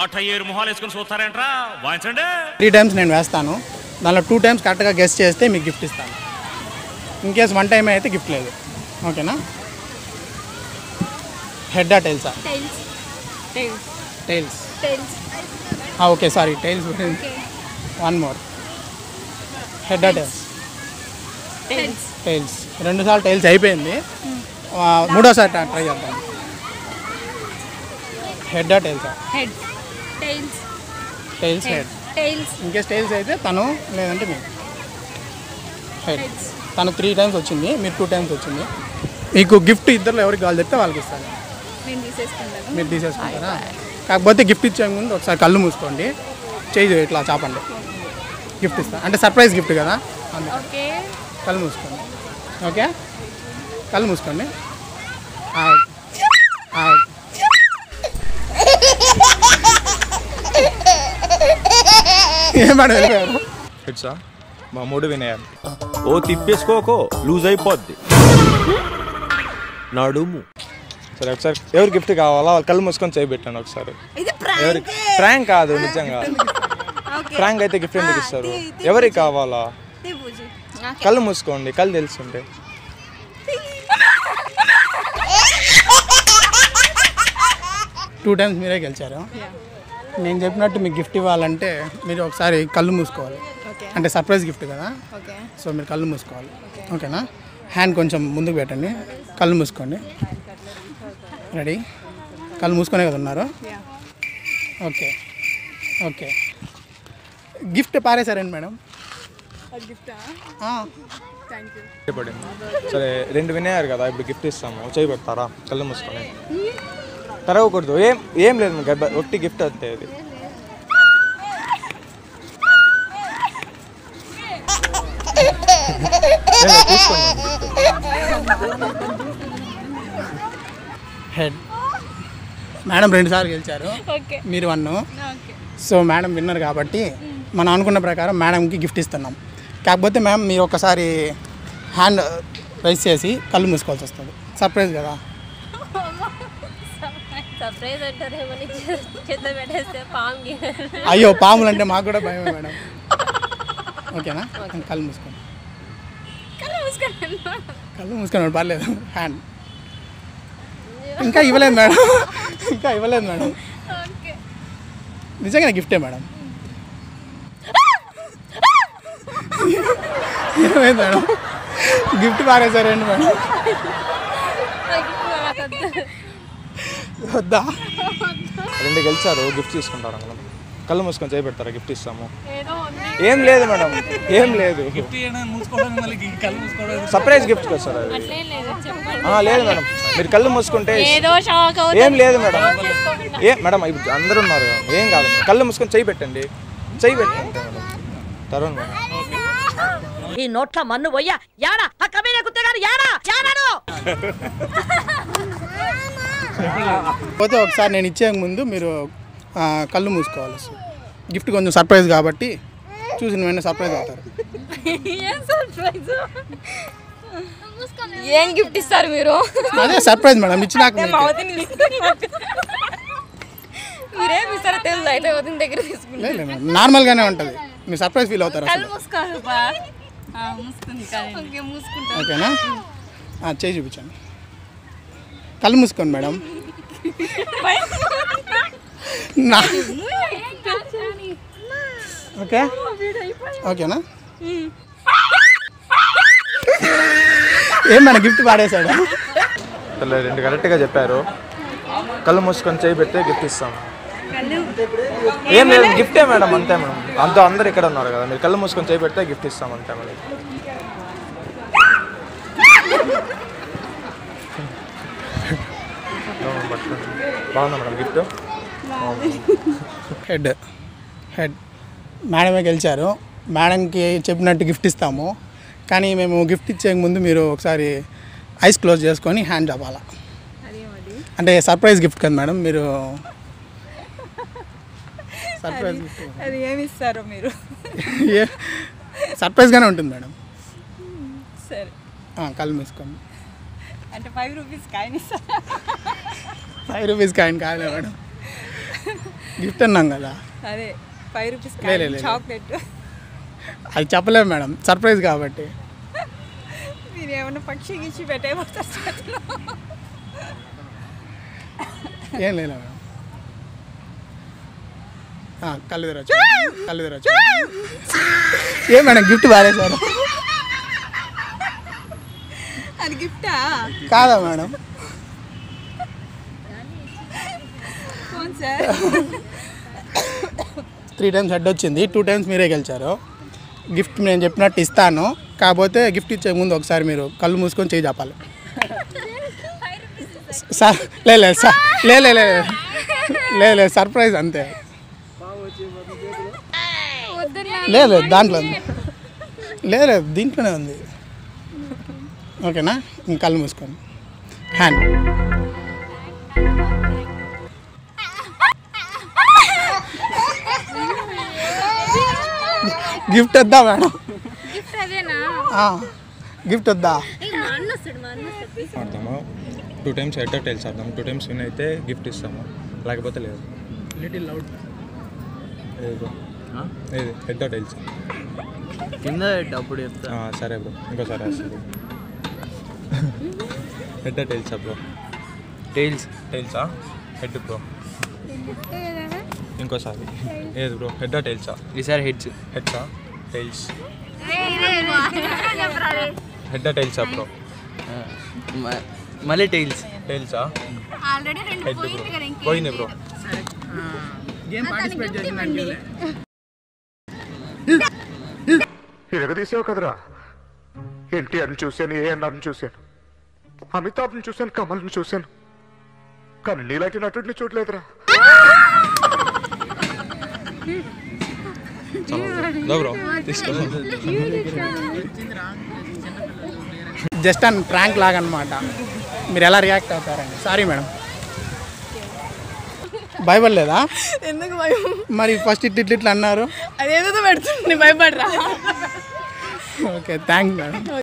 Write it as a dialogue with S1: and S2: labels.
S1: అట్ట ఏరు మొహాలు వేసుకుని చూస్తారేంట్రా వాయించండి
S2: త్రీ టైమ్స్ నేను వేస్తాను దానిలో టూ టైమ్స్ కరెక్ట్గా గెస్ట్ చేస్తే మీకు గిఫ్ట్ ఇస్తాను ఇన్ కేస్ వన్ టైం అయితే గిఫ్ట్ లేదు ఓకేనా హెడ్ ఆ టైల్సా
S3: tails tails
S2: tails
S3: tails
S2: okay sorry tails one more head ఆ టైల్స్
S3: టైల్స్
S2: టైల్స్ రెండు సార్లు టైల్స్ అయిపోయింది ఆ, మూడోసారి ట్రై ట్రై చేద్దాం హెడ్ ఆ టైల్సా
S3: head tails
S2: tails head
S3: tails
S2: in case tails అయితే తను లేదంటే మీరు హెడ్ తను త్రీ టైమ్స్ వచ్చింది మీరు టూ టైమ్స్ వచ్చింది మీకు గిఫ్ట్ ఇద్దరు ఎవరికి కావాలి చెప్తే వాళ్ళకి ఇస్తాను
S3: నేను తీసేసుకుంటాను
S2: మీరు తీసేసుకుంటారా కాకపోతే గిఫ్ట్ ఇచ్చే ముందు ఒకసారి కళ్ళు మూసుకోండి చేయి ఇట్లా చాపండి గిఫ్ట్ ఇస్తాను అంటే సర్ప్రైజ్ గిఫ్ట్ కదా అందుకే
S3: ఓకే
S2: కళ్ళు మూసుకోండి ఓకే కళ్ళు మూసుకోండి ఆ, ఆ. ఏం మేడం వెళ్ళిపోయారు
S4: హిట్సా మా మూడు వినయాలు ఓ తిప్పేసుకోకో లూజ్ అయిపోద్ది నడుము సరే ఒకసారి ఎవరు గిఫ్ట్ కావాలా వాళ్ళు కళ్ళు మూసుకొని చేయబెట్టాను ఒకసారి
S3: ఇది
S4: ఎవరి ప్రాంక్ కాదు నిజంగా ప్రాంక్ అయితే గిఫ్ట్ ఎందుకు ఇస్తారు ఎవరికి కావాలా
S3: పూజి
S4: కళ్ళు మూసుకోండి కళ్ళు తెలుసుంటే
S2: టూ టైమ్స్ మీరే గెలిచారు నేను చెప్పినట్టు మీకు గిఫ్ట్ ఇవ్వాలంటే మీరు ఒకసారి కళ్ళు మూసుకోవాలి
S3: ఓకే
S2: అంటే సర్ప్రైజ్ గిఫ్ట్ కదా
S3: ఓకే
S2: సో మీరు కళ్ళు మూసుకోవాలి ఓకేనా హ్యాండ్ కొంచెం ముందుకు పెట్టండి కళ్ళు మూసుకోండి రెడీ కళ్ళు మూసుకునే కదా ఉన్నారు
S3: యా
S2: ఓకే ఓకే గిఫ్ట్ పారేశారండి మేడం
S3: గిఫ్టా
S2: ఆ,
S3: థ్యాంక్ యూ
S4: చేయబడింది సరే రెండు వినయారు కదా ఇప్పుడు గిఫ్ట్ ఇస్తాము చేయబెడతారా కళ్ళు మూసుకొని తరగకూడదు ఏం ఏం లేదు మీకు గబ్బ- ఒకటి గిఫ్ట్ అంతే ఇది ఏదో తీసుకోండి
S2: హెడ్ మేడం రెండుసార్లు గెలిచారు
S3: ఓకే
S2: మీరు one
S3: okay
S2: so madam winner కాబట్టి మనం అనుకున్న ప్రకారం మేడంకి గిఫ్ట్ ఇస్తున్నాం కాకపోతే మ్యామ్ మీరు ఒకసారి హ్యాండ్ రైస్ చేసి కళ్ళు మూసుకోవాల్సి వస్తుంది సర్ప్రైజ్ కదా
S5: సర్ప్రైజ్ అంటారేమో నీ చేత పెట్టేస్తే పాము
S2: అయ్యో పాములు అంటే మాకు కూడా భయమే మేడం ఓకేనా కళ్ళు మూసుకోండి కళ్ళు మూసుకోండి పర్లేదు హ్యాండ్ ఇంకా ఇవ్వలేదు మేడం ఇంకా ఇవ్వలేదు మేడం నిజంగా గిఫ్టే మేడం ఏమైంది మేడం గిఫ్ట్ పారేసారండి మేడం వద్దా
S4: రెండు గెలిచారు గిఫ్ట్ తీసుకుంటారా మనం కళ్ళు మూసుకొని చేయబెడతారా గిఫ్ట్ ఇస్తాము ఏం లేదు మేడం ఏం లేదు సర్ప్రైజ్ గిఫ్ట్ కదా సార్ అది ఆ, లేదు మేడం మీరు కళ్ళు మూసుకుంటే
S5: ఏదో షాక్
S4: ఏం లేదు మేడం ఏ మేడం ఇప్పుడు అందరూ ఉన్నారు ఏం కాదు మేడం. కళ్ళు మూసుకొని చేయి పెట్టండి చేయి పెట్టండి మేడం తరుణ్ మేడం
S6: ఈ నోట్ల మన్ను పోయ్యా యాడా ఆ కమీనే కుత్తగారు యాడా యాడాను
S2: పోతే ఒకసారి నేను ఇచ్చే ముందు మీరు ఆ, కళ్ళు మూసుకోవాలి గిఫ్ట్ కొంచెం సర్ప్రైజ్ కాబట్టి చూసిన వెంటనే సర్ప్రైజ్ అవుతారు
S3: ఏం సర్ప్రైజ్ ఏం గిఫ్ట్ ఇస్తారు మీరు
S2: అదే సర్ప్రైజ్ మేడం ఇచ్చినాక మీకు.
S3: అవతిని మీరేం ఇస్తారో తెలుసు అయితే అవతిని దగ్గర తీసుకుంటారు
S2: లేదు లేదు మేడం నార్మల్గానే ఉంటుంది మీరు సర్ప్రైజ్ ఫీల్ అవుతారు అసలు
S3: మూసుకోవాలి మూసుకుంది ఓకే మూసుకుంటా
S2: ఓకేనా ఆ, చేయి చూపించండి కళ్ళు మూసుకోండి మేడం నా ఓకే ఓకేనా ఏం మేడం గిఫ్ట్ పాడేశాడు
S4: అసలు రెండు కరెక్ట్గా చెప్పారు కళ్ళు మూసుకొని చేయి పెడితే గిఫ్ట్ ఇస్తాం ఏం లేదు గిఫ్టే మేడం అంతే మేడం అంతా అందరు ఇక్కడ ఉన్నారు కదా మీరు కళ్ళు మూసుకొని చేయి పెడితే గిఫ్ట్ ఇస్తాం అంతే మేడం పట్టుకోండి. బాగుందా మేడం గిఫ్ట్
S2: హెడ్ హెడ్ మేడమే గెలిచారు మేడంకి చెప్పినట్టు గిఫ్ట్ ఇస్తాము కానీ మేము గిఫ్ట్ ఇచ్చే ముందు మీరు ఒకసారి ఐస్ క్లోజ్ చేసుకొని హ్యాండ్ చెప్పాలా అంటే సర్ప్రైజ్ గిఫ్ట్ కదా మేడం మీరు సర్ప్రైజ్ గిఫ్ట్
S3: అది ఏమి ఇస్తారో మీరు
S2: ఏ సర్ప్రైజ్గానే ఉంటుంది మేడం
S3: సరే
S2: ఆ, కళ్ళు మూసుకోండి
S3: అంటే ఫైవ్ రూపీస్ కాయిన్ ఇస్తారు
S2: ఫైవ్ రూపీస్ కాయిన్ కాదులే మేడం గిఫ్ట్ అన్నాం కదా
S3: అదే ఫైవ్ రూపీస్
S2: లే, లే, లే.
S3: చాక్లెట్
S2: అది చెప్పలేము మేడం సర్ప్రైజ్ కాబట్టి
S3: మీరు ఏమన్నా పక్షి గిచ్చి పెట్టేపోతారు చేతిలో.
S2: ఏం లేదు మేడం ఆ, కళ్ళు తెరవచ్చు కళ్ళు తెరవచ్చు ఏం మేడం గిఫ్ట్ బాగాలేసారు
S3: అది గిఫ్టా
S2: కాదా madam
S3: phone sir
S2: three times head వచ్చింది టూ టైమ్స్ మీరే గెలిచారు గిఫ్ట్ నేను చెప్పినట్టు ఇస్తాను కాకపోతే గిఫ్ట్ ఇచ్చే ముందు ఒకసారి మీరు కళ్ళు మూసుకొని చేయి చెప్పాలి సార్ లే లే సార్ లే లే లే లే లే సర్ప్రైజ్ అంతే లే లే దాంట్లో ఉంది లే లే దీంట్లోనే ఉంది ఓకేనా ఇంక కళ్ళు మూసుకోండి హ్యాండ్ గిఫ్ట్ వద్దా మేడం
S5: గిఫ్ట్ అదేనా
S2: గిఫ్ట్ వద్దా
S5: మా అన్న వస్తాడు మా అన్న వస్తాడు
S4: ఆడతాము టూ టైమ్స్ హెడ్ టైల్స్ ఆడదాం టూ టైమ్స్ విన్ అయితే గిఫ్ట్ ఇస్తాము లేకపోతే లేదు ఏది బ్రో ఏది హెడ్ టైల్స్
S7: కింద పెట్టు అప్పుడు చెప్తా
S4: సరే బ్రో ఇంకోసారి వేస్తుంది హెడ్ టైల్సా బ్రో
S7: టైల్స్
S4: టైల్సా హెడ్ బ్రో ఇంకోసారి ఏది బ్రో హెడ్ టైల్సా
S7: ఈసారి హెడ్స్
S4: హెడ్సా టైల్స్ హెడ్ టైల్సా బ్రో
S7: మళ్ళీ టైల్స్
S4: టైల్సా
S5: ఆల్రెడీ రెండు
S4: హెడ్ బ్రో పోయింది బ్రో
S2: గేమ్ పార్టిసిపేట్ చేసిందండి
S8: ఎరగదీసావు కదరా ఎన్టీఆర్ని చూశాను ఏఎన్ఆర్ని చూశాను అమితాబ్ని చూశాను కమల్ని చూశాను కానీ నీలాంటి నటుడిని చూడలేదురా
S4: దా బ్రో తీసుకో
S2: జస్ట్ అన్ ప్రాంక్ లాగా అనమాట మీరు ఎలా రియాక్ట్ అవుతారండి సారీ మేడం భయపడలేదా
S3: ఎందుకు భయం
S2: మరి ఫస్ట్ ఇట్ ఇట్లా ఇట్లా అన్నారు
S3: అదేదో పెడుతుంది భయపడరా
S2: ఓకే థ్యాంక్ మేడం